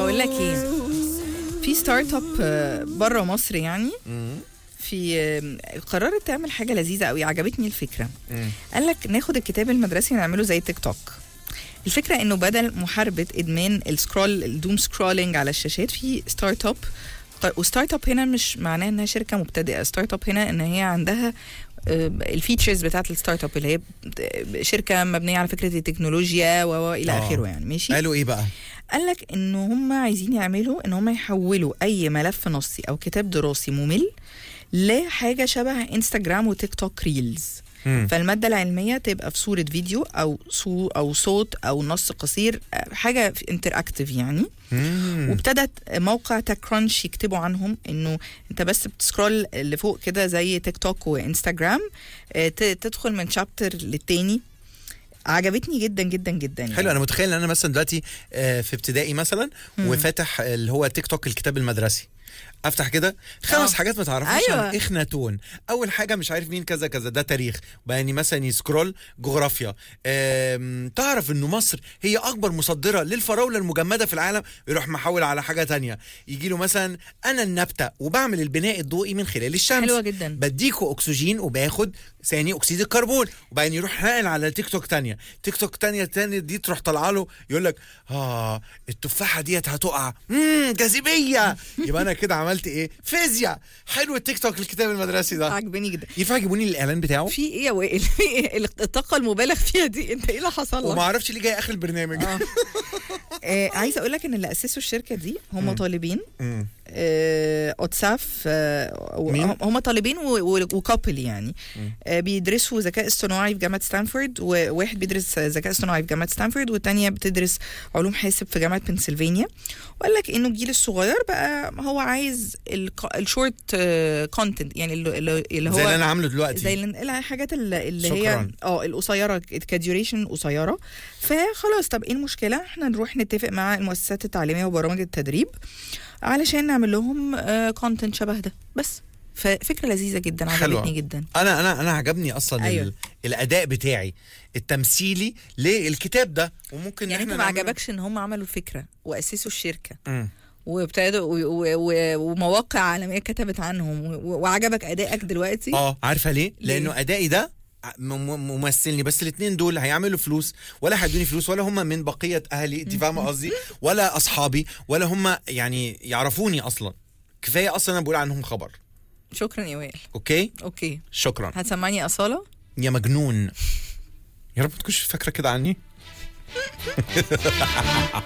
بقول لك ايه في ستارت اب بره مصر يعني في آه، قررت تعمل حاجه لذيذه قوي عجبتني الفكره مم. قال لك ناخد الكتاب المدرسي نعمله زي تيك توك الفكره انه بدل محاربه ادمان السكرول الدوم سكرولينج على الشاشات في ستارت اب وستارت اب هنا مش معناه انها شركه مبتدئه ستارت اب هنا ان هي عندها الفيتشرز بتاعت الستارت اب اللي هي بت- شركه مبنيه على فكره التكنولوجيا و و الى آه. اخره يعني ماشي قالوا ايه بقى؟ قال لك ان هم عايزين يعملوا ان هم يحولوا اي ملف نصي او كتاب دراسي ممل لحاجه شبه انستجرام وتيك توك ريلز مم. فالماده العلميه تبقى في صوره فيديو او صو او صوت او نص قصير آه، حاجه انتراكتيف يعني مم. وابتدت موقع تك كرانش يكتبوا عنهم انه انت بس بتسكرول لفوق كده زي تيك توك وانستجرام آه، ت- تدخل من شابتر للتاني عجبتني جدا جدا جدا يعني. حلو انا متخيل ان انا مثلا دلوقتي آه، في ابتدائي مثلا مم. وفاتح اللي هو تيك توك الكتاب المدرسي افتح كده خمس آه. حاجات ما تعرفهاش أيوة. عن اخناتون اول حاجه مش عارف مين كذا كذا ده تاريخ يعني مثلا يسكرول جغرافيا آم، تعرف انه مصر هي اكبر مصدره للفراوله المجمده في العالم يروح محول على حاجه تانية يجي له مثلا انا النبته وبعمل البناء الضوئي من خلال الشمس حلوه جدا بديكوا اكسجين وباخد ثاني اكسيد الكربون وبعدين يروح ناقل على تيك توك تانية تيك توك تانية تانية دي تروح طالعه له يقول لك اه التفاحه ديت هتقع امم جاذبيه يبقى انا كده عملت ايه فيزياء حلو التيك توك الكتاب المدرسي ده عجباني جدا ينفع يجيبوني الاعلان بتاعه في ايه يا وائل في ايه الطاقه المبالغ فيها دي انت ايه اللي حصل وما لك اعرفش ليه جاي اخر البرنامج آه. آه عايزه اقول لك ان اللي اسسوا الشركه دي هم طالبين مم. آه، اوتساف آه، و- مين؟ هم طالبين و- و- وكابل يعني مم. آه، بيدرسوا ذكاء اصطناعي في جامعه ستانفورد وواحد بيدرس ذكاء اصطناعي في جامعه ستانفورد والتانيه بتدرس علوم حاسب في جامعه بنسلفانيا وقال لك انه الجيل الصغير بقى هو عايز الشورت كونتنت يعني اللي اللي- اللي زي اللي هو انا عامله دلوقتي زي ال- الحاجات اللي اللي هي شكراً. اه القصيره كديوريشن قصيره فخلاص طب ايه المشكله احنا نروح نتفق مع المؤسسات التعليميه وبرامج التدريب علشان نعمل لهم كونتنت شبه ده بس ففكره لذيذه جدا حلوة. عجبتني جدا انا انا انا عجبني اصلا أيوة. أيوة. الاداء بتاعي التمثيلي للكتاب ده وممكن يعني إحنا انت ما نعمله- عجبكش ان هم عملوا الفكره واسسوا الشركه مم. وابتدوا و- و- و- ومواقع عالميه كتبت عنهم و- وعجبك ادائك دلوقتي اه عارفه ليه؟ ليه؟ لانه ادائي ده م- م- ممثلني بس الاثنين دول هيعملوا فلوس ولا هيدوني فلوس ولا هم من بقيه اهلي انت فاهمه قصدي ولا اصحابي ولا هم يعني يعرفوني اصلا كفايه اصلا انا بقول عنهم خبر شكرا يا وائل اوكي اوكي شكرا هتسمعني اصاله يا مجنون يا رب ما تكونش فاكره كده عني